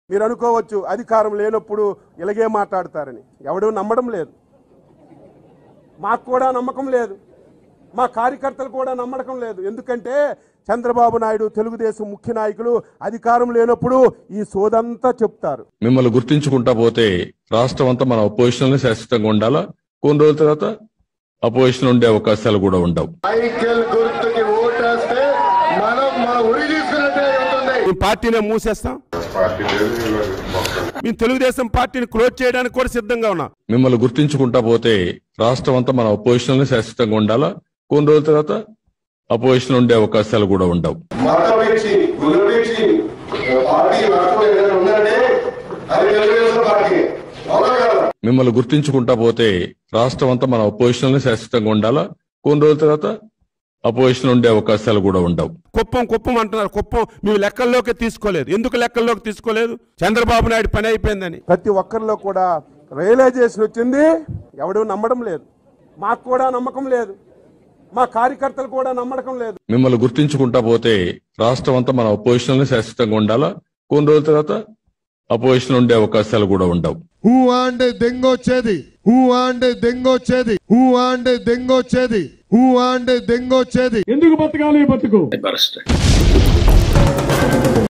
మీరు అనుకోవచ్చు అధికారం లేనప్పుడు ఇలాగే మాట్లాడతారని ఎవడూ నమ్మడం లేదు మాకు కూడా నమ్మకం లేదు మా కార్యకర్తలు కూడా నమ్మకం లేదు ఎందుకంటే చంద్రబాబు నాయుడు తెలుగుదేశం ముఖ్య నాయకులు అధికారం లేనప్పుడు ఈ సోదంతా చెప్తారు మిమ్మల్ని గుర్తించుకుంటా పోతే రాష్ట్రం అంతా మన అపోజిషన్ శాశ్వతంగా ఉండాలా కొన్ని రోజుల తర్వాత అపోజిషన్ ఉండే అవకాశాలు కూడా ఉండవు సైకిల్ గుర్తుకి ఓటేస్తే మనం మన ఉరి తీసుకున్నట్టే అవుతుంది ఈ పార్టీనే మూసేస్తాం మేము తెలుగుదేశం పార్టీని క్లోజ్ చేయడానికి కూడా సిద్ధంగా ఉన్నాం మిమ్మల్ని గుర్తించుకుంటా పోతే రాష్ట్రం అంతా మన అపోజిషన్ శాశ్వతంగా ఉండాలా కొన్ని రోజుల తర్వాత అపోజిషన్ ఉండే అవకాశాలు కూడా ఉండవు మతం ఇచ్చి గురిపించి పార్టీ రాష్ట్రంలో ఏదైనా ఉందంటే అది తెలుగుదేశం పార్టీ అవునా కదా మిమ్మల్ని గుర్తించుకుంటా పోతే రాష్ట్రం అంతా మన అపోజిషన్ శాశ్వతంగా ఉండాలా కొన్ని రోజుల తర్వాత అపోజిషన్ ఉండే అవకాశాలు కూడా ఉండవు కుప్పం కుప్పం అంటున్నారు కుప్పం మేము లెక్కల్లోకి తీసుకోలేదు ఎందుకు లెక్కల్లోకి తీసుకోలేదు చంద్రబాబు నాయుడు పని అయిపోయిందని ప్రతి ఒక్కరిలో కూడా రియలైజేషన్ వచ్చింది ఎవడూ నమ్మడం లేదు మాకు కూడా నమ్మకం లేదు మా కార్యకర్తలు కూడా నమ్మకం లేదు మిమ్మల్ని గుర్తించుకుంటా పోతే రాష్ట్రం అంతా మన అపోజిషన్ శాశ్వతంగా ఉండాలా కొన్ని రోజుల తర్వాత అపోజిషన్ ఉండే అవకాశాలు కూడా ఉండవు హూ అంటే దెంగొచ్చేది హూ అంటే దెంగొచ్చేది హూ అంటే దెంగొచ్చేది హూ అంటే దెంగొచ్చేది ఎందుకు బతకాలి ఈ బతుకు embarrassed.